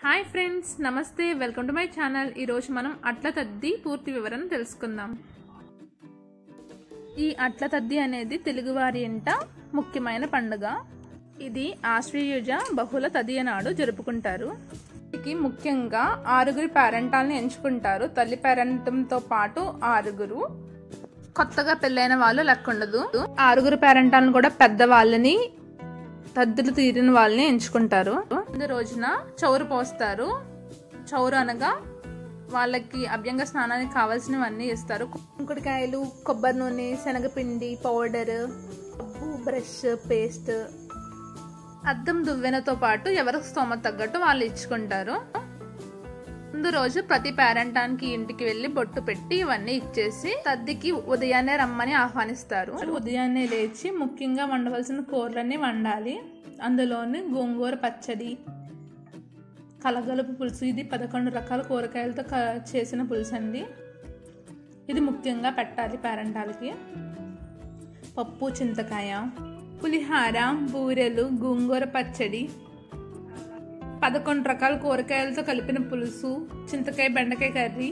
hi friends నమస్తే welcome to my channel ఈరోజు మనం అట్ల తద్ది పూర్తి వివరణ తెలుసుకుందాం ఈ అట్ల తద్ది అనేది తెలుగువారి ఇంట ముఖ్యమైన పండుగ ఇది ఆశ్వయుజ బహుళ తదియ నాడు జరుపుకుంటారు దీనికి ముఖ్యంగా ఆరుగురి పేరెంటాలను ఎంచుకుంటారు తల్లి పేరెంటంతో పాటు ఆరుగురు కొత్తగా పెళ్ళైన వాళ్ళు లెక్క ఉండదు ఆరుగురు పేరెంటాలను కూడా పెద్దవాళ్ళని తద్దులు తీరిన వాళ్ళని ఎంచుకుంటారు ముందు రోజున చౌరు పోస్తారు చౌరు అనగా వాళ్ళకి అభ్యంగ స్నానానికి కావాల్సినవన్నీ ఇస్తారు కుంకుడికాయలు కొబ్బరి నూనె శనగపిండి పౌడర్ సబ్బు బ్రష్ పేస్ట్ అద్దం దువ్వెనతో పాటు ఎవరికి స్తోమత తగ్గట్టు వాళ్ళు ఇచ్చుకుంటారు ముందు రోజు ప్రతి పేరెంటానికి ఇంటికి వెళ్ళి బొట్టు పెట్టి ఇవన్నీ ఇచ్చేసి తద్దికి ఉదయాన్నే రమ్మని ఆహ్వానిస్తారు ఉదయాన్నే లేచి ముఖ్యంగా వండవలసిన కూరలన్నీ వండాలి అందులోని గోంగూర పచ్చడి కలగలుపు పులుసు ఇది పదకొండు రకాల కూరగాయలతో క చేసిన పులుసు అండి ఇది ముఖ్యంగా పెట్టాలి పేరెంటాలకి పప్పు చింతకాయ పులిహార బూరెలు గోంగూర పచ్చడి పదకొండు రకాల కూరగాయలతో కలిపిన పులుసు చింతకాయ బెండకాయ కర్రీ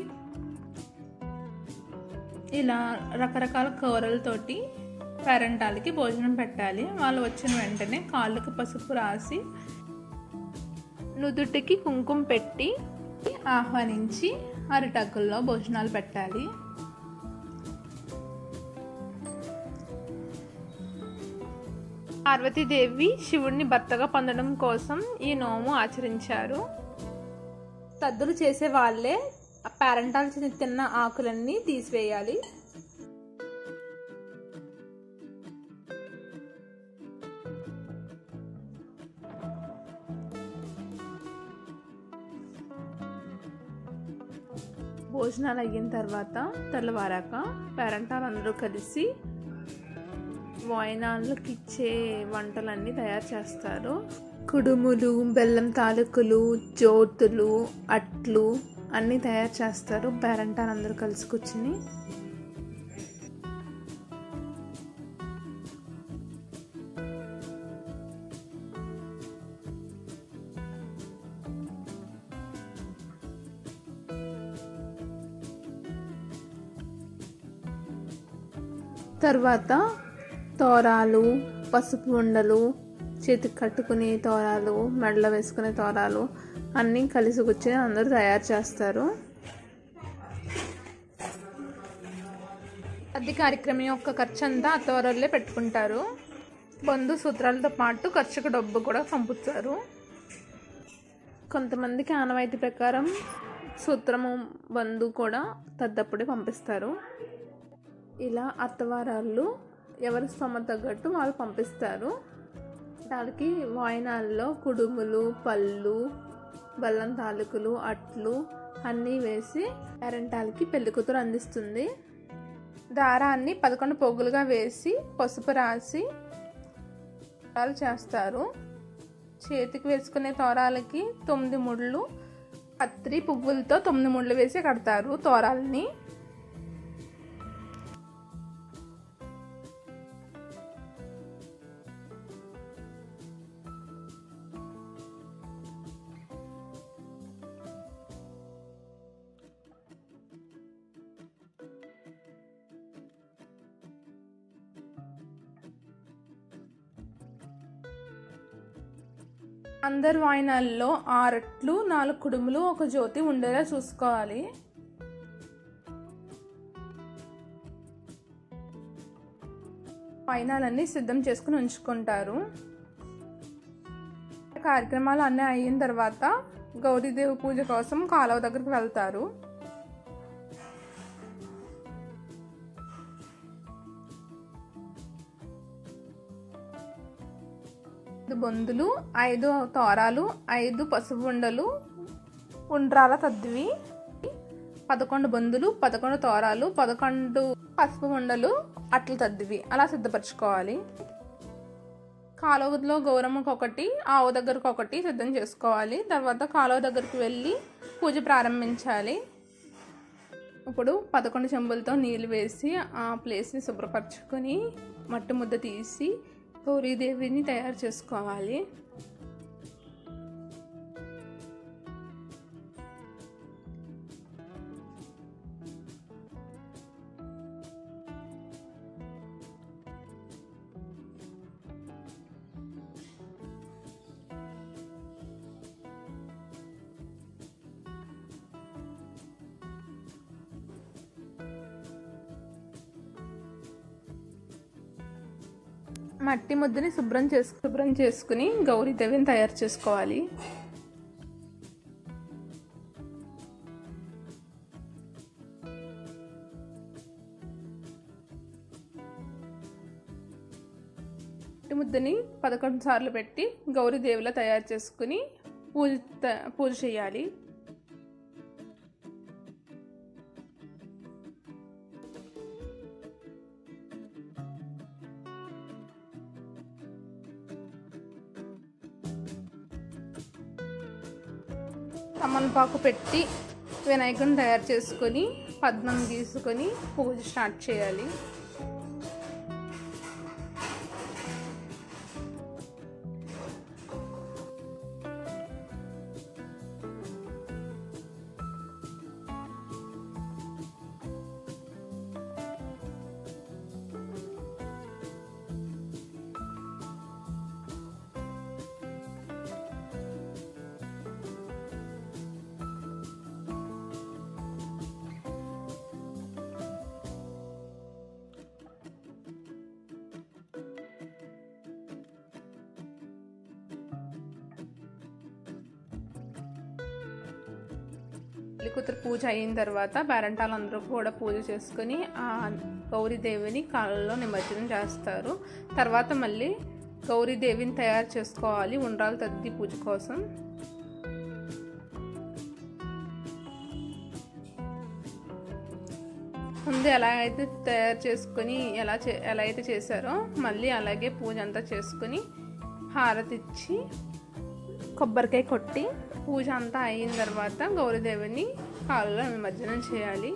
ఇలా రకరకాల కూరలతోటి పేరెంటాలకి భోజనం పెట్టాలి వాళ్ళు వచ్చిన వెంటనే కాళ్ళకు పసుపు రాసి నుదుటికి కుంకుమ పెట్టి ఆహ్వానించి అరిటక్కుల్లో భోజనాలు పెట్టాలి పార్వతీదేవి శివుడిని భర్తగా పొందడం కోసం ఈ నోము ఆచరించారు తద్దులు చేసే వాళ్ళే పేరెంటాలు తిన్న ఆకులన్నీ తీసివేయాలి భోజనాలు అయిన తర్వాత తెల్లవారాక పేరెంటాలు అందరూ కలిసి వాయినాళ్ళకి ఇచ్చే వంటలన్నీ తయారు చేస్తారు కుడుములు బెల్లం తాలూకులు జోతులు అట్లు అన్నీ తయారు చేస్తారు పేరెంటాలు అందరూ కలిసి కూర్చుని తర్వాత తోరాలు పసుపు ఉండలు చేతికి కట్టుకునే తోరాలు మెడలో వేసుకునే తోరాలు అన్నీ కలిసి కూర్చొని అందరూ తయారు చేస్తారు అది కార్యక్రమం యొక్క ఖర్చు అంతా అత్తవరల్లే పెట్టుకుంటారు బంధు సూత్రాలతో పాటు ఖర్చుకు డబ్బు కూడా పంపుతారు కొంతమందికి ఆనవాయితీ ప్రకారం సూత్రము బంధు కూడా తద్దప్పుడే పంపిస్తారు ఇలా అత్తవారాళ్ళు ఎవరి స్తోమ తగ్గట్టు వాళ్ళు పంపిస్తారు వాళ్ళకి వాయినాల్లో కుడుములు పళ్ళు బెల్లం తాలూకులు అట్లు అన్నీ వేసి పేరెంటాలకి పెళ్లి కూతురు అందిస్తుంది దారాన్ని పదకొండు పొగ్గులుగా వేసి పసుపు రాసి తోరాలు చేస్తారు చేతికి వేసుకునే తోరాలకి తొమ్మిది ముళ్ళు పత్రి పువ్వులతో తొమ్మిది ముళ్ళు వేసి కడతారు తోరాలని అందరు వాయినాల్లో ఆరట్లు నాలుగు కుడుములు ఒక జ్యోతి ఉండేలా చూసుకోవాలి వాయినాలన్నీ సిద్ధం చేసుకుని ఉంచుకుంటారు కార్యక్రమాలు అన్నీ అయిన తర్వాత గౌరీదేవి పూజ కోసం కాలువ దగ్గరికి వెళ్తారు ఐదు బొందులు ఐదు తోరాలు ఐదు పసుపు ఉండలు ఉండ్రాల తద్దివి పదకొండు బొందులు పదకొండు తోరాలు పదకొండు పసుపు ఉండలు అట్ల తద్దివి అలా సిద్ధపరచుకోవాలి కాలువలో గౌరమ్మకు ఒకటి ఆవు దగ్గరకు ఒకటి సిద్ధం చేసుకోవాలి తర్వాత కాలువ దగ్గరికి వెళ్ళి పూజ ప్రారంభించాలి ఇప్పుడు పదకొండు చెంబులతో నీళ్ళు వేసి ఆ ప్లేస్ని శుభ్రపరచుకొని మట్టి ముద్ద తీసి గౌరీదేవిని తయారు చేసుకోవాలి మట్టి ముద్దని శుభ్రం చేసు శుభ్రం చేసుకుని గౌరీదేవిని తయారు చేసుకోవాలి మట్టి ముద్దని పదకొండు సార్లు పెట్టి గౌరీదేవిలా తయారు చేసుకుని పూజ త- పూజ చేయాలి తమలపాకు పెట్టి వినాయకుడిని తయారు చేసుకొని పద్మం తీసుకొని పూజ స్టార్ట్ చేయాలి పెళ్లి కూతురు పూజ అయిన తర్వాత పేరెంటాలు అందరూ కూడా పూజ చేసుకుని ఆ గౌరీదేవిని కాళ్ళలో నిమజ్జనం చేస్తారు తర్వాత మళ్ళీ గౌరీదేవిని తయారు చేసుకోవాలి ఉండ్రాలు తద్ది పూజ కోసం ముందు ఎలా అయితే తయారు చేసుకొని ఎలా చే ఎలా అయితే చేశారో మళ్ళీ అలాగే పూజ అంతా చేసుకుని హారతి ఇచ్చి కొబ్బరికాయ కొట్టి పూజ అంతా అయిన తర్వాత గౌరీదేవిని కాళ్ళలో నిమజ్జనం చేయాలి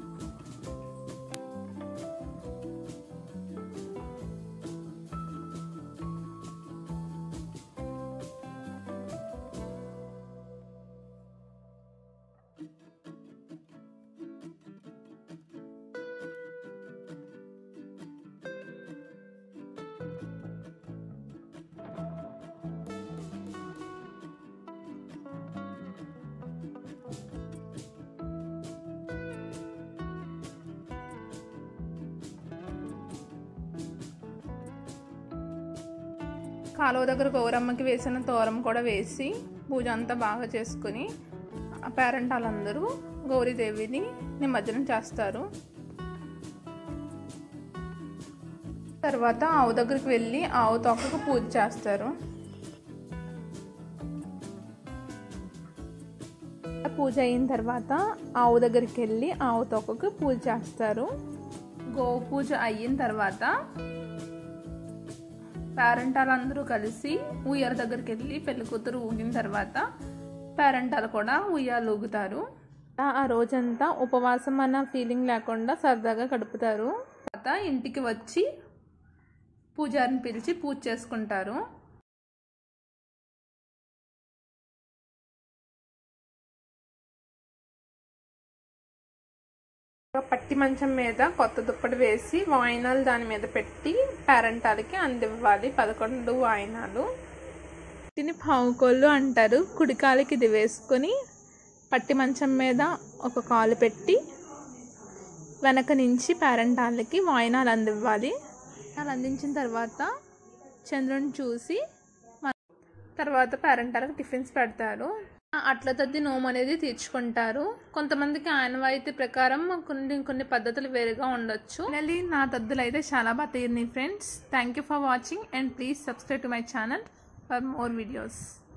కాలువ దగ్గర గౌరమ్మకి వేసిన తోరం కూడా వేసి పూజ అంతా బాగా చేసుకుని ఆ పేరెంటాలందరూ గౌరీదేవిని నిమజ్జనం చేస్తారు తర్వాత ఆవు దగ్గరికి వెళ్ళి ఆవు తొక్కకు పూజ చేస్తారు పూజ అయిన తర్వాత ఆవు దగ్గరికి వెళ్ళి ఆవు తొక్కకు పూజ చేస్తారు గోవు పూజ అయిన తర్వాత పేరెంటాలు అందరూ కలిసి ఉయ్యాల దగ్గరికి వెళ్ళి పెళ్లి కూతురు ఊగిన తర్వాత పేరెంటాలు కూడా ఉయ్యాలు ఊగుతారు ఆ రోజంతా ఉపవాసం అన్న ఫీలింగ్ లేకుండా సరదాగా గడుపుతారు తర్వాత ఇంటికి వచ్చి పూజారిని పిలిచి పూజ చేసుకుంటారు ఒక పట్టి మంచం మీద కొత్త దుప్పటి వేసి వాయినాలు దాని మీద పెట్టి పేరెంటాలకి అందివ్వాలి పదకొండు వాయినాలు వీటిని పావుకోళ్ళు అంటారు కుడికాలకి ఇది వేసుకొని పట్టి మంచం మీద ఒక కాలు పెట్టి వెనక నుంచి పేరెంటాలకి వాయినాలు అందివ్వాలి వాయినాలు అందించిన తర్వాత చంద్రుని చూసి మన- తర్వాత పేరెంటాలకు టిఫిన్స్ పెడతారు అట్ల తద్ది నోము అనేది తీర్చుకుంటారు కొంతమందికి ఆనవాయితీ ప్రకారం కొన్ని కొన్ని పద్ధతులు వేరుగా ఉండొచ్చు నెల్లి నా తద్దులు అయితే చాలా బాగా తీరినాయి friends thank you for watching and please subscribe to my channel for more videos